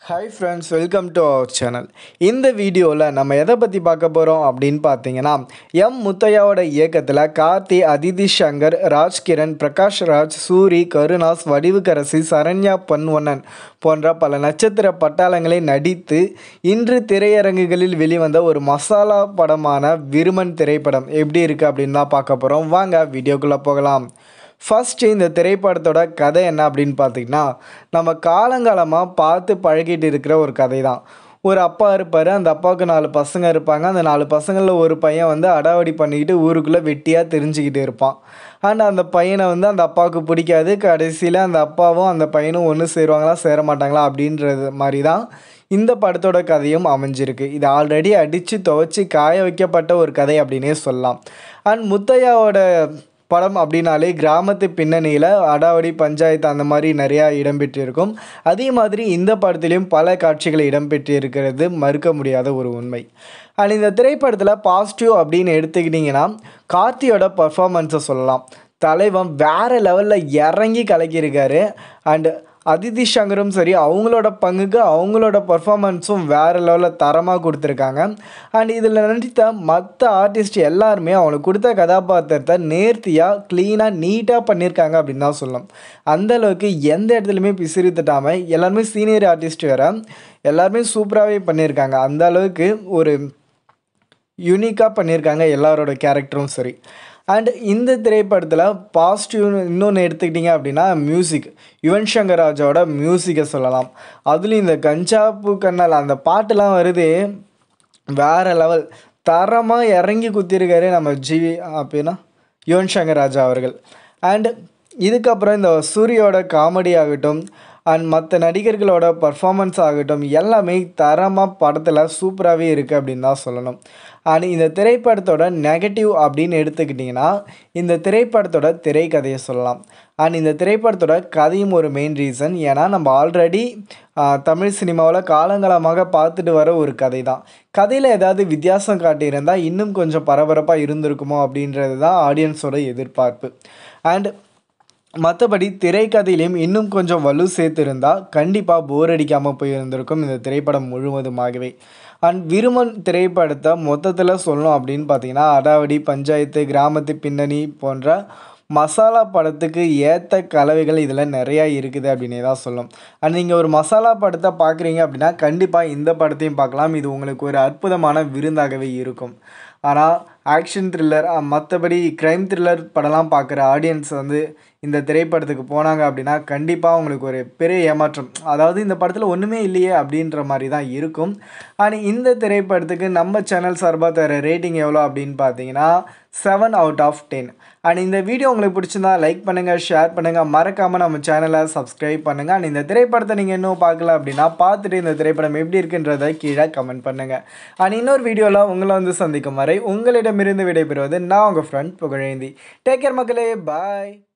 hi friends welcome to our channel இந்த வீடியோவில் நம்ம எதை பற்றி பார்க்க போகிறோம் அப்படின்னு பார்த்தீங்கன்னா எம் முத்தையாவோட இயக்கத்தில் கார்த்தி அதிதி சங்கர் ராஜ்கிரண் பிரகாஷ் ராஜ் சூரி கருணாஸ் வடிவுக்கரசி சரண்யா பொன்வண்ணன் போன்ற பல நட்சத்திர பட்டாளங்களை நடித்து இன்று திரையரங்குகளில் வெளிவந்த ஒரு மசாலா படமான விருமன் திரைப்படம் எப்படி இருக்குது அப்படின்னு தான் பார்க்க போகிறோம் வாங்க வீடியோக்குள்ளே போகலாம் ஃபஸ்ட்டு இந்த திரைப்படத்தோட கதை என்ன அப்படின்னு பார்த்தீங்கன்னா நம்ம காலங்காலமாக பார்த்து பழகிட்டு இருக்கிற ஒரு கதை தான் ஒரு அப்பா இருப்பார் அந்த அப்பாவுக்கு நாலு பசங்க இருப்பாங்க அந்த நாலு பசங்களில் ஒரு பையன் வந்து அடாவடி பண்ணிக்கிட்டு ஊருக்குள்ளே வெட்டியாக தெரிஞ்சுக்கிட்டு இருப்பான் அண்ட் அந்த பையனை வந்து அந்த அப்பாவுக்கு பிடிக்காது கடைசியில் அந்த அப்பாவும் அந்த பையனும் ஒன்று சேருவாங்களா சேர மாட்டாங்களா அப்படின்றது மாதிரி தான் இந்த படத்தோட கதையும் அமைஞ்சிருக்கு இது ஆல்ரெடி அடித்து துவைச்சி காய வைக்கப்பட்ட ஒரு கதை அப்படின்னே சொல்லலாம் அண்ட் முத்தையாவோட படம் அப்படின்னாலே கிராமத்து பின்னணியில் அடாவடி பஞ்சாயத்து அந்த மாதிரி நிறையா இடம்பெற்றிருக்கும் அதே மாதிரி இந்த படத்துலேயும் பல காட்சிகள் இடம்பெற்று இருக்கிறது மறுக்க முடியாத ஒரு உண்மை அண்ட் இந்த திரைப்படத்தில் பாசிட்டிவ் அப்படின்னு எடுத்துக்கிட்டிங்கன்னா கார்த்தியோட பர்ஃபார்மன்ஸை சொல்லலாம் தலைவன் வேறு லெவலில் இறங்கி கலக்கியிருக்காரு அண்டு அதிதி சங்கரும் சரி அவங்களோட பங்குக்கு அவங்களோட பர்ஃபாமன்ஸும் வேறு லெவலில் தரமாக கொடுத்துருக்காங்க அண்ட் இதில் நடித்த மற்ற ஆர்டிஸ்ட் எல்லாருமே அவங்களுக்கு கொடுத்த கதாபாத்திரத்தை நேர்த்தியாக க்ளீனாக நீட்டாக பண்ணியிருக்காங்க அப்படின்னு தான் சொல்லலாம் அந்தளவுக்கு எந்த இடத்துலையுமே பிசிறி தட்டாமல் எல்லாருமே சீனியர் ஆர்டிஸ்ட் வேறு எல்லாருமே சூப்பராகவே பண்ணியிருக்காங்க அந்த அளவுக்கு ஒரு யூனிக்காக பண்ணியிருக்காங்க எல்லாரோட கேரக்டரும் சரி அண்ட் இந்த திரைப்படத்தில் பாசிட்டிவ் இன்னொன்று எடுத்துக்கிட்டிங்க அப்படின்னா மியூசிக் யுவன் சங்கர் ராஜாவோட மியூசிக்கை சொல்லலாம் அதுலேயும் இந்த கஞ்சா பூக்கண்ணல் அந்த பாட்டுலாம் வருது வேறு லெவல் தரமாக இறங்கி குத்திருக்காரு நம்ம ஜிவி அப்படின்னா யுவன் சங்கர் ராஜா அவர்கள் அண்ட் இதுக்கப்புறம் இந்த சூரியோட காமெடி ஆகட்டும் அண்ட் மற்ற நடிகர்களோட பர்ஃபாமன்ஸ் ஆகட்டும் எல்லாமே தரமாக படத்தில் சூப்பராகவே இருக்குது அப்படின்னு தான் சொல்லணும் அண்ட் இந்த திரைப்படத்தோட நெகட்டிவ் அப்படின்னு எடுத்துக்கிட்டிங்கன்னா இந்த திரைப்படத்தோட திரைக்கதையை சொல்லலாம் அண்ட் இந்த திரைப்படத்தோட கதையும் ஒரு மெயின் ரீசன் ஏன்னா நம்ம ஆல்ரெடி தமிழ் சினிமாவில் காலங்காலமாக பார்த்துட்டு வர ஒரு கதை தான் கதையில் ஏதாவது வித்தியாசம் காட்டியிருந்தால் இன்னும் கொஞ்சம் பரபரப்பாக இருந்திருக்குமோ அப்படின்றது தான் ஆடியன்ஸோட எதிர்பார்ப்பு அண்ட் மற்றபடி திரைக்கதையிலையும் இன்னும் கொஞ்சம் வலு சேர்த்துருந்தால் கண்டிப்பாக போர் அடிக்காமல் போயிருந்திருக்கும் இந்த திரைப்படம் முழுவதுமாகவே அண்ட் விருமன் திரைப்படத்தை மொத்தத்தில் சொல்லணும் அப்படின்னு பார்த்தீங்கன்னா அடாவடி பஞ்சாயத்து கிராமத்து பின்னணி போன்ற மசாலா படத்துக்கு ஏற்ற கலவைகள் இதில் நிறையா இருக்குது அப்படின்னே தான் சொல்லும் அண்ட் நீங்கள் ஒரு மசாலா படத்தை பார்க்குறீங்க அப்படின்னா கண்டிப்பாக இந்த படத்தையும் பார்க்கலாம் இது உங்களுக்கு ஒரு அற்புதமான விருந்தாகவே இருக்கும் ஆனால் ஆக்ஷன் த்ரில்லர் மற்றபடி க்ரைம் த்ரில்லர் படம்லாம் பார்க்குற ஆடியன்ஸ் வந்து இந்த திரைப்படத்துக்கு போனாங்க அப்படின்னா கண்டிப்பாக உங்களுக்கு ஒரு பெரிய ஏமாற்றம் அதாவது இந்த படத்தில் ஒன்றுமே இல்லையே அப்படின்ற மாதிரி தான் இருக்கும் ஆனால் இந்த திரைப்படத்துக்கு நம்ம சேனல் சார்பாக தர ரேட்டிங் எவ்வளோ அப்படின்னு பார்த்தீங்கன்னா seven out of ten and இந்த வீடியோ உங்களுக்கு பிடிச்சிருந்தா லைக் பண்ணுங்கள் ஷேர் பண்ணுங்கள் மறக்காமல் நம்ம சேனலை சப்ஸ்கிரைப் பண்ணுங்கள் அண்ட் இந்த திரைப்படத்தை நீங்கள் இன்னும் பார்க்கல அப்படின்னா பார்த்துட்டு இந்த திரைப்படம் எப்படி இருக்குன்றதை கீழே கமெண்ட் பண்ணுங்கள் அண்ட் இன்னொரு வீடியோவில் உங்களை வந்து சந்திக்கும் வரை உங்களிடமிருந்து விடைபெறுவது நான் உங்கள் ஃப்ரெண்ட் புகழேந்தி டேக் கேர் மக்களே பாய்